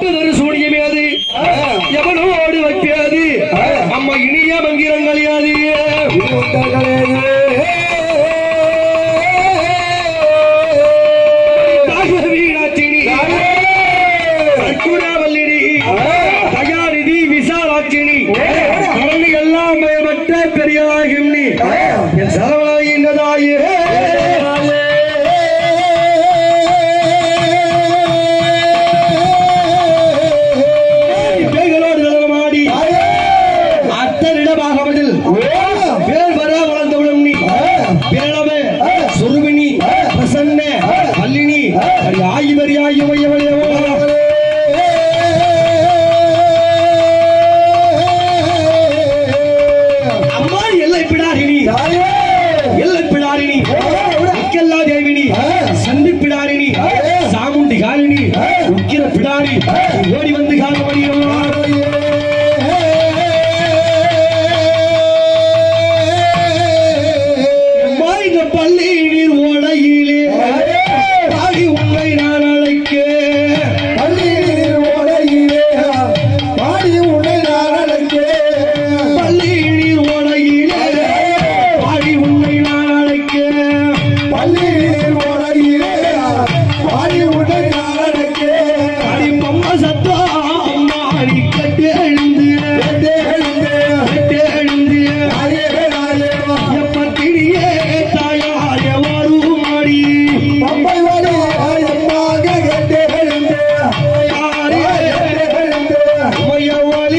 வைப்பதொரு சூனியமே அது எவனோடு வைப்பது அம்மா இனிய மங்கிரங்கள் யாது வீணாச்சினி அற்புதாவல்லினி தயாரிதி விசாலாட்சினி கலந்து எல்லாம் மற்ற பெரியதாகும் நீ என் சரவணாயின்றதாயே பேய்களோடு நலமாடி அத்தனிடமாக பதில் பேர் வர வளர்ந்தவுடன் நீ பேரவே சுருவினி பிரசன்ன வல்லினி அடி ஆயி வரி ஆயி வையவளையவோ அம்மா எல்லை பிடாரினி எல்லை பிடாரினி அக்கல்லா தேவினி சந்தி பிடாரினி சாமுண்டி காலினி உக்கிர பிடாரி ஓடி வந்து அம்மா இந்த பள்ளி நீர் ஓடையிலே பாடி உண்மை நான் அழைக்க பள்ளி நீர் ஓடையிலே பாடி உண்மை நான் அழைக்க அடி பொம்மை சத்தம் அம்மா நீ கட்டு எழுந்து கட்டு எழுந்து எப்பத்தினியே தாயாய வரும் அடி உமையவளி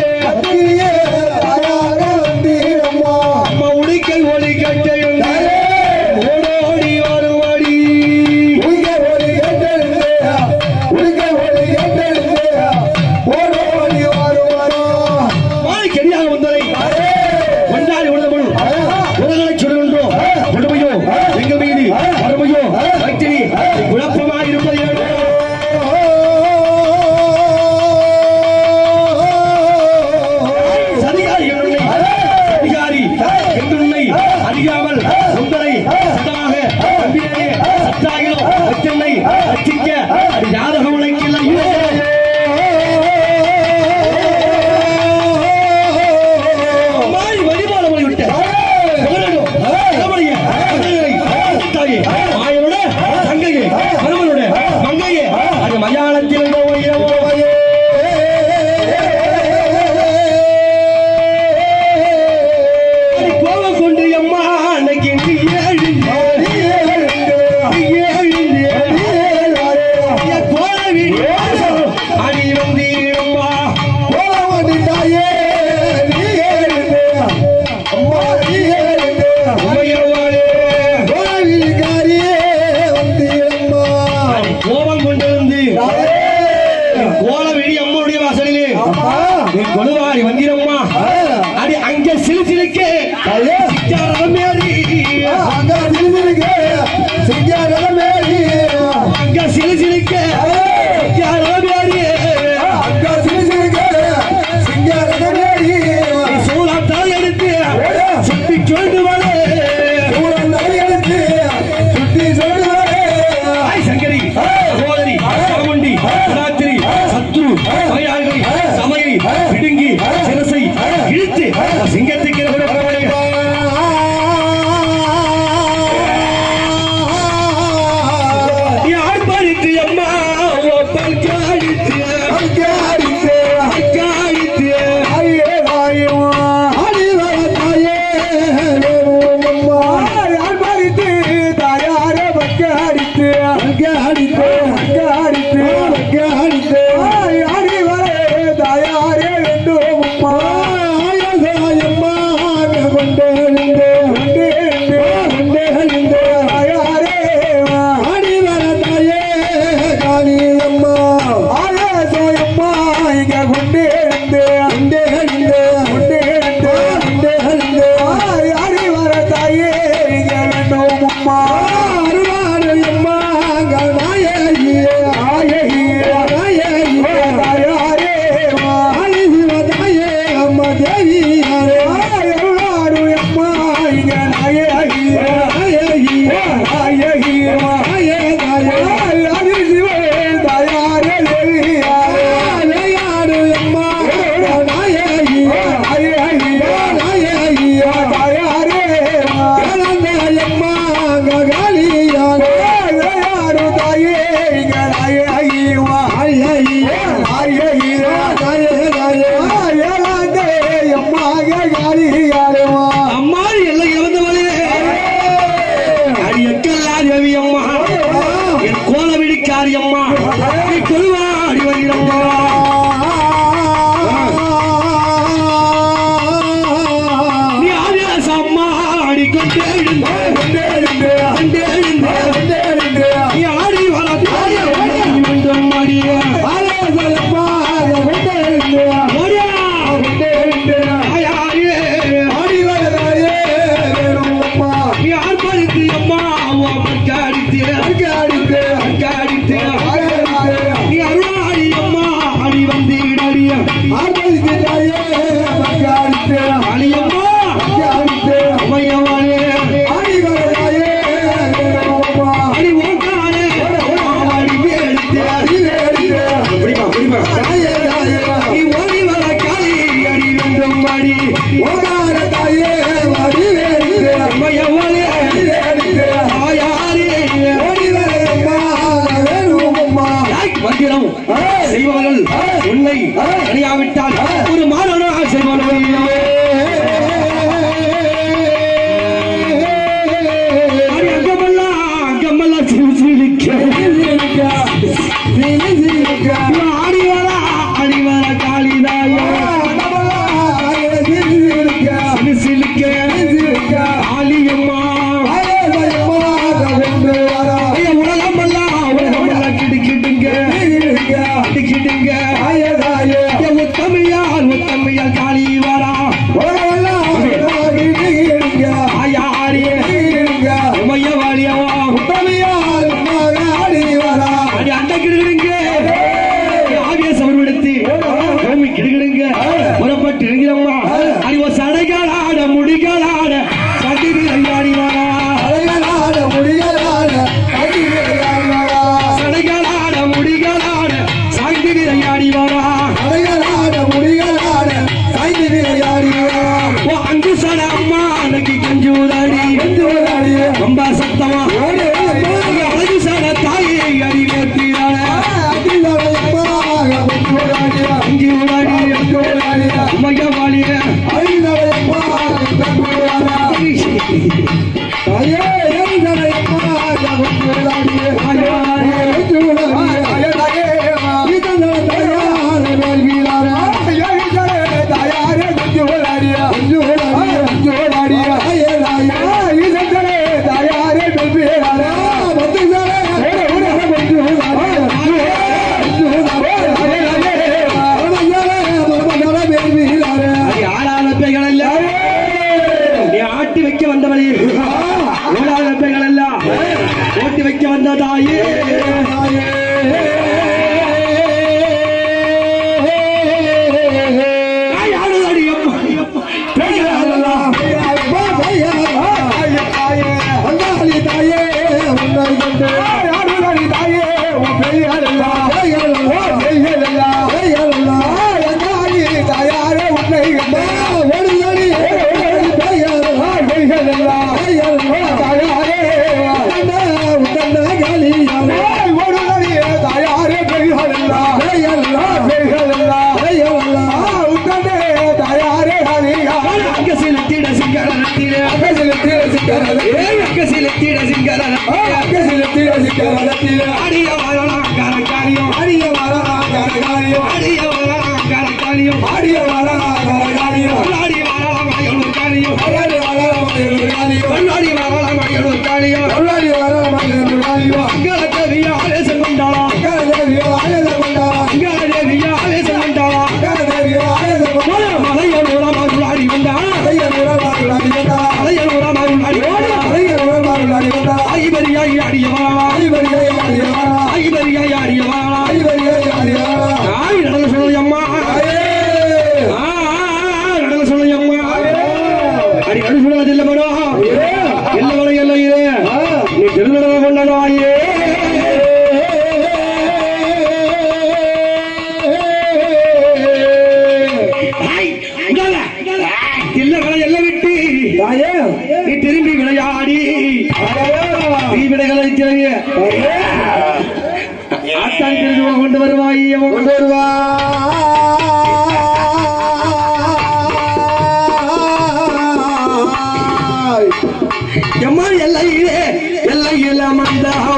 அம்மா உடிக்கை ஒளி கட்டு ஓடோடி வருவடி மாலை கெடியாக வந்ததை கொண்டாடி உணர்ந்தவள் உலகளை சொல்கின்றோம் கொடுமையோ எங்கள் மீது வறுமையோ வைத்திரி குழப்பமாக இருப்பது ஏனோ? சதிகாரி என்னுள்ளை அதிகாரி என்னுள்ளை அறியாமல் உங்களை சதமாக நம்பினே சத்தாகிலோ அச்சென்னை அச்சிக்க அது ஜாதகம் உழைக்கில்லை மாறி வழிபாடு விட்ட மாயனோட தங்கையே மருமனோட மங்கையே அது மலையாளத்தில் கோபம் கொண்டு அம்மா அன்னைக்கு நீ எழுந்து நீ எழுந்து கோல வீடு அடி வந்தீரம்மா உமையவாளே அடி கோபம் கொண்டு வந்து கோல வீடி அம்மனுடைய வாசலிலே நீ கொழுவாடி வந்தீரம்மா அடி அங்க சிலு சிலுக்கு ரமேரி அங்க சிலு சிலுக்கு ரமேரி சூழத்தால் எடுத்து சுத்தி கொண்டு வர ஆய் சங்கரி சகோதரி சரமுண்டி ராத்திரி சத்ரு பகையாளி சமயை பிடுங்கி சிரசை இழுத்து சிங்கத்துக்கு யார் பறித்து அம்மா ஒப்பல் காடித்து காடித்து தயாரே அம்மா எல்லாம் இறந்தவளே அடி எக்கல்லாரி ரவி அம்மா என் கோல விடிக்காரி அம்மா நீ கொள்வாடி வருகிறம்மா நீ ஆதியாச அம்மா அடி கொண்டே இருந்த கொண்டே இருந்த நீ ஆடி வர வேண்டும் அடிய ஓடியா ஆயாரியே நீ ஆர்ப்பரித்து அம்மா அவனுக்கு அடித்து அடித்து நீ அருளாடி அம்மா அடி வந்தீடடிய அழியம்மா அம்மையவாளே அடி ஓட்டானே அடி எடுத்து பிடிப்பா பிடிப்பா நீ ஓடி வர காளி அடி வேண்டும் அடி அம்மையவாளே ஆயாரே மந்திரம் செய்பவர்கள் உன்னை அறியாவிட்டால் ஒரு மாணவனாக செய்பவர்கள் அடி அங்கமெல்லாம் அங்கமெல்லாம் சிறு சிரிக்க ஆடி வர அடி வர காளிதாயோ சிறு சிரிக்க ஆலியம்மா ஐயா உலகமெல்லாம் உலகமெல்லாம் கிடுக்கிடுங்க கிடுக்கிடுங்க ஐயா ஒத்தமையால் ஒத்தமையால் காளி வரா ஆயாரே உமைய வாலியவா அடி அந்த கிடுகிடுங்க ஆவேச உருவெடுத்து பூமி கிடுகிடுங்க புறப்பட்டு இருக்கிறம்மா அடி ஒரு சடைகாலாட முடிகாலாட சட்டிக்கு ஐயாடி வரா சடைகாலாட முடிகாலாட சாய்ந்து ஐயாடி வரா ஓ அங்கு சட அம்மா அன்னைக்கு கஞ்சூதாடி ரொம்ப சத்தமா ஐயா, அழகு சட தாயை அடி வேட்டியாட அஞ்சு ஊடாடி உமைய வாலிய அது ஆடாத பேய்கள் அல்ல நீ ஆட்டி வைக்க வந்தவளே ஓடாத பேய்கள் அல்ல ஓட்டி வைக்க வந்த தாயே தாய் ஆடுதடி அம்மா. பேய்கள் அல்ல. அங்க சிலத்திட சிங்கர நத்திட. ஏய், அங்க சிலத்திட சிங்கர நத்திட. அடிய வரலாம் கரகாரியம். அடிய வரலாம் கரகாரியம். அடி வரலாம் அயலூர் காரியம். கண்ணாடி வரலாம் அயலூர் காரியம். அங்காள தேவியா ஆவேசம் கொண்டாளா. அங்காள தேவியா ஆவேசம் கொண்டாளா. மலை- மலையனூரா மருளாடி வந்தா. மலையனூரா மருளாடி வந்தா. ஐவரியாய் ஆடிய வாழா. ஐவரியாய் ஆடிய வாழா. ஆய் நடந்து சொல்லு அம்மா ஆ, ஆ, ஆ, நடந்து சொல்லு அம்மா அடி நடு சொல்லுவது இல்ல மனோ இல்ல வரை இல்ல இது நீ திருநடவை கொண்டதாயே ஆய், உடாத. இல்லங்களை எல்லாம் விட்டு நீ திரும்பி விளையாடி நீ விடைகளை தேவைய தனி தெரிஞ்சு கொண்டு வருவாய் கொண்டு வருவாய் எம்மா எல்லையிலே எல்லையில மந்தா